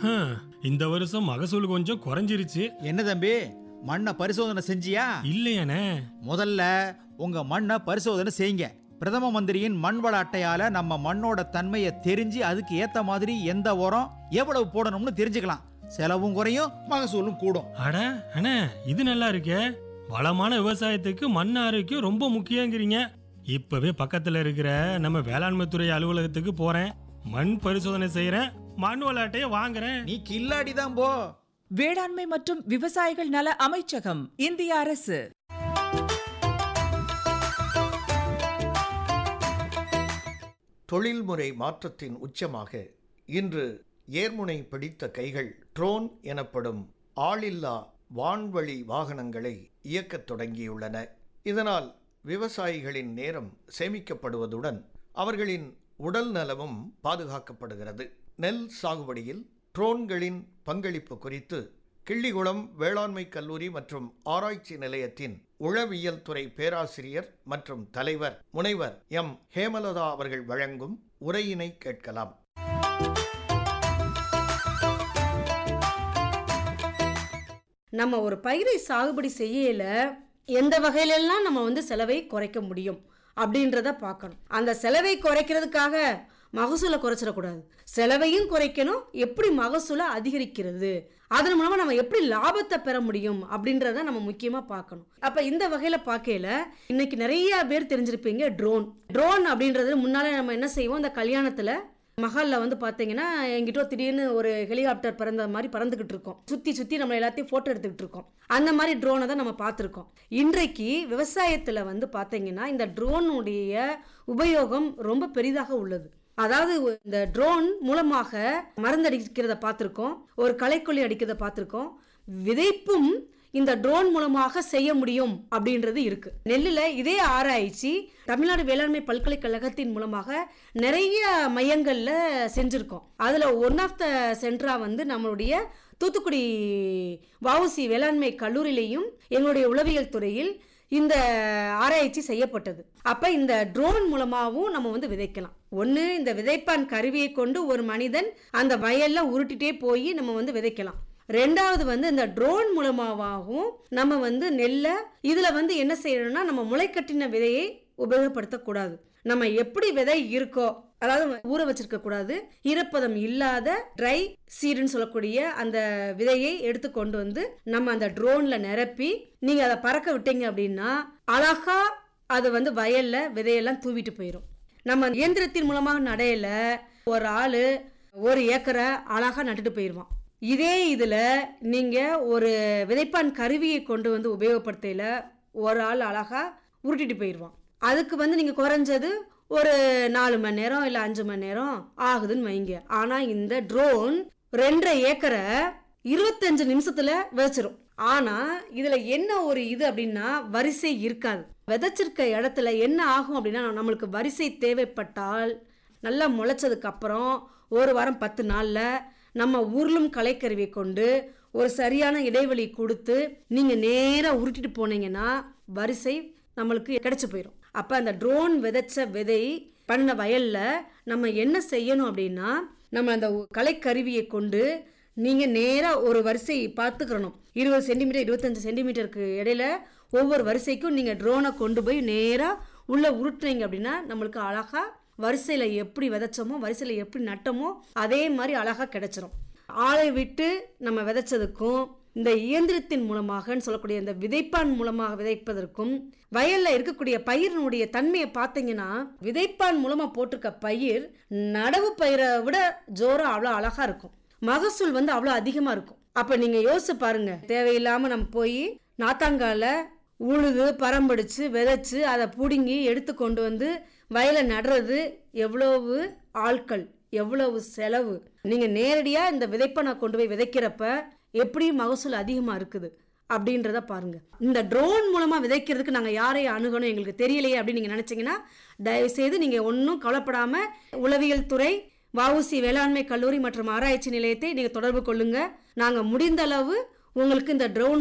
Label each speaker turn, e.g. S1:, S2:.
S1: ஹம், இந்த வருஷம் மகசூல் கொஞ்சம் குறைஞ்சிருச்சு
S2: என்ன தம்பி மண்ணை பரிசோதனை செஞ்சியா
S1: இல்லையானே
S2: முதல்ல உங்க மண்ணை பரிசோதனை செய்யுங்க பிரதம மந்திரியின் மண் வள அட்டையால நம்ம மண்ணோட தன்மையை தெரிஞ்சு அதுக்கு ஏத்த மாதிரி எந்த உரம் எவ்வளவு போடணும்னு தெரிஞ்சுக்கலாம் செலவும் குறையும் மகசூலும் கூடும்
S1: அட அண்ணே இது நல்லா இருக்கே வளமான விவசாயத்துக்கு மண் ஆரோக்கியம் ரொம்ப முக்கியங்கிறீங்க இப்பவே பக்கத்துல இருக்கிற நம்ம வேளாண்மை துறை அலுவலகத்துக்கு போறேன் மண் பரிசோதனை செய்யறேன் மண் விளையாட்டைய வாங்குறேன்
S2: நீ கில்லாடி தான் போ
S3: வேளாண்மை மற்றும் விவசாயிகள் நல அமைச்சகம் இந்திய அரசு
S4: தொழில்முறை மாற்றத்தின் உச்சமாக இன்று ஏர்முனை பிடித்த கைகள் ட்ரோன் எனப்படும் ஆளில்லா வான்வழி வாகனங்களை இயக்கத் தொடங்கியுள்ளன இதனால் விவசாயிகளின் நேரம் சேமிக்கப்படுவதுடன் அவர்களின் உடல் நலமும் பாதுகாக்கப்படுகிறது நெல் சாகுபடியில் ட்ரோன்களின் பங்களிப்பு குறித்து கிள்ளிகுளம் வேளாண்மை கல்லூரி மற்றும் ஆராய்ச்சி நிலையத்தின் உழவியல் துறை பேராசிரியர் மற்றும் தலைவர் முனைவர் எம் ஹேமலதா அவர்கள் வழங்கும் உரையினை கேட்கலாம்
S5: நம்ம ஒரு பயிரை சாகுபடி செய்யல எந்த வகையிலெல்லாம் நம்ம வந்து செலவை குறைக்க முடியும் அப்படின்றத பார்க்கணும் அந்த செலவை குறைக்கிறதுக்காக மகசூலை குறைச்சிடக்கூடாது செலவையும் குறைக்கணும் எப்படி மகசூலை அதிகரிக்கிறது அதன் மூலமா நம்ம எப்படி லாபத்தை பெற முடியும் அப்படின்றத நம்ம முக்கியமா பார்க்கணும் அப்ப இந்த வகையில பார்க்கையில இன்னைக்கு நிறைய பேர் தெரிஞ்சிருப்பீங்க ட்ரோன் ட்ரோன் அப்படின்றது முன்னால நம்ம என்ன செய்வோம் இந்த கல்யாணத்துல மஹாலில் வந்து பார்த்தீங்கன்னா எங்கிட்ட திடீர்னு ஒரு ஹெலிகாப்டர் பறந்த மாதிரி பறந்துக்கிட்டு இருக்கோம் சுற்றி சுற்றி நம்ம எல்லாத்தையும் ஃபோட்டோ எடுத்துக்கிட்டு இருக்கோம் அந்த மாதிரி ட்ரோனை தான் நம்ம பார்த்துருக்கோம் இன்றைக்கு விவசாயத்தில் வந்து பார்த்தீங்கன்னா இந்த ட்ரோனுடைய உபயோகம் ரொம்ப பெரிதாக உள்ளது அதாவது இந்த ட்ரோன் மூலமாக மருந்தடிக்கிறத பார்த்துருக்கோம் ஒரு களைக்கொல்லி அடிக்கிறத பார்த்துருக்கோம் விதைப்பும் இந்த ட்ரோன் மூலமாக செய்ய முடியும் அப்படின்றது இருக்கு நெல்லுல இதே ஆராய்ச்சி தமிழ்நாடு வேளாண்மை பல்கலைக்கழகத்தின் மூலமாக நிறைய மையங்கள்ல செஞ்சிருக்கோம் அதுல ஒன் ஆஃப் த சென்டரா வந்து நம்மளுடைய தூத்துக்குடி வஉசி வேளாண்மை கல்லூரியிலையும் எங்களுடைய உளவியல் துறையில் இந்த ஆராய்ச்சி செய்யப்பட்டது அப்ப இந்த ட்ரோன் மூலமாகவும் நம்ம வந்து விதைக்கலாம் ஒன்று இந்த விதைப்பான் கருவியை கொண்டு ஒரு மனிதன் அந்த வயல்ல உருட்டிட்டே போய் நம்ம வந்து விதைக்கலாம் ரெண்டாவது வந்து இந்த ட்ரோன் மூலமாகவும் நம்ம வந்து நெல்லை இதுல வந்து என்ன செய்யணும்னா நம்ம முளைக்கட்டின விதையை உபயோகப்படுத்தக்கூடாது நம்ம எப்படி விதை இருக்கோ அதாவது ஊற வச்சிருக்க கூடாது ஈரப்பதம் இல்லாத ட்ரை சீடுன்னு சொல்லக்கூடிய அந்த விதையை எடுத்து கொண்டு வந்து நம்ம அந்த ட்ரோன்ல நிரப்பி நீங்க அதை பறக்க விட்டீங்க அப்படின்னா அழகா அது வந்து வயல்ல விதையெல்லாம் தூவிட்டு போயிடும் நம்ம இயந்திரத்தின் மூலமாக நடையில ஒரு ஆளு ஒரு ஏக்கரை அழகா நட்டுட்டு போயிடுவான் இதே இதுல நீங்க ஒரு விதைப்பான் கருவியை கொண்டு வந்து உபயோகப்படுத்தையில ஒரு ஆள் அழகா உருட்டிட்டு போயிடுவான் அதுக்கு வந்து நீங்க குறைஞ்சது ஒரு நாலு மணி நேரம் இல்லை அஞ்சு மணி நேரம் ஆகுதுன்னு வைங்க ஆனா இந்த ட்ரோன் ரெண்டரை ஏக்கரை இருபத்தஞ்சு நிமிஷத்துல விதைச்சிரும் ஆனா இதுல என்ன ஒரு இது அப்படின்னா வரிசை இருக்காது விதைச்சிருக்க இடத்துல என்ன ஆகும் அப்படின்னா நம்மளுக்கு வரிசை தேவைப்பட்டால் நல்லா முளைச்சதுக்கு அப்புறம் ஒரு வாரம் பத்து நாள்ல நம்ம உருளும் கலைக்கருவியை கொண்டு ஒரு சரியான இடைவெளி கொடுத்து நீங்க நேரா உருட்டிட்டு போனீங்கன்னா வரிசை நம்மளுக்கு கிடைச்சு போயிடும் அப்ப அந்த ட்ரோன் விதைச்ச விதை பண்ண வயல்ல நம்ம என்ன செய்யணும் அப்படின்னா நம்ம அந்த உ- கலைக்கருவியை கொண்டு நீங்க நேரா ஒரு வரிசை பார்த்துக்கிறணும் இருபது சென்டிமீட்டர் இருபத்தஞ்சு சென்டிமீட்டருக்கு இடையில ஒவ்வொரு வரிசைக்கும் நீங்க ட்ரோனை கொண்டு போய் நேரா உள்ள உருட்டுனீங்க அப்படின்னா நம்மளுக்கு அழகா வரிசையில எப்படி விதைச்சோமோ வரிசையில எப்படி நட்டமோ அதே மாதிரி அழகா கிடைச்சிரும் ஆளை விட்டு நம்ம விதைச்சதுக்கும் இந்த இயந்திரத்தின் மூலமாகன்னு சொல்லக்கூடிய இந்த விதைப்பான் மூலமாக விதைப்பதற்கும் வயல்ல இருக்கக்கூடிய பயிரினுடைய தன்மையை பார்த்தீங்கன்னா விதைப்பான் மூலமா போட்டிருக்க பயிர் நடவு பயிரை விட ஜோரம் அவ்வளோ அழகா இருக்கும் மகசூல் வந்து அவ்வளோ அதிகமா இருக்கும் அப்ப நீங்க யோசிச்சு பாருங்க தேவையில்லாம நம்ம போய் நாத்தாங்கால உழுது பரம்படிச்சு விதைச்சு அதை பிடுங்கி எடுத்து கொண்டு வந்து வயலை நடுறது எவ்வளவு ஆட்கள் எவ்வளவு செலவு நீங்க நேரடியா இந்த விதைப்பை நான் கொண்டு போய் விதைக்கிறப்ப எப்படி மகசூல் அதிகமா இருக்குது அப்படின்றத பாருங்க இந்த ட்ரோன் மூலமா விதைக்கிறதுக்கு நாங்க யாரையும் அணுகணும் எங்களுக்கு தெரியலையே அப்படின்னு நீங்க நினைச்சீங்கன்னா தயவு செய்து நீங்க ஒன்றும் கவலைப்படாம உளவியல் துறை வஉசி வேளாண்மை கல்லூரி மற்றும் ஆராய்ச்சி நிலையத்தை நீங்க தொடர்பு கொள்ளுங்க நாங்க முடிந்த அளவு உங்களுக்கு இந்த ட்ரோன்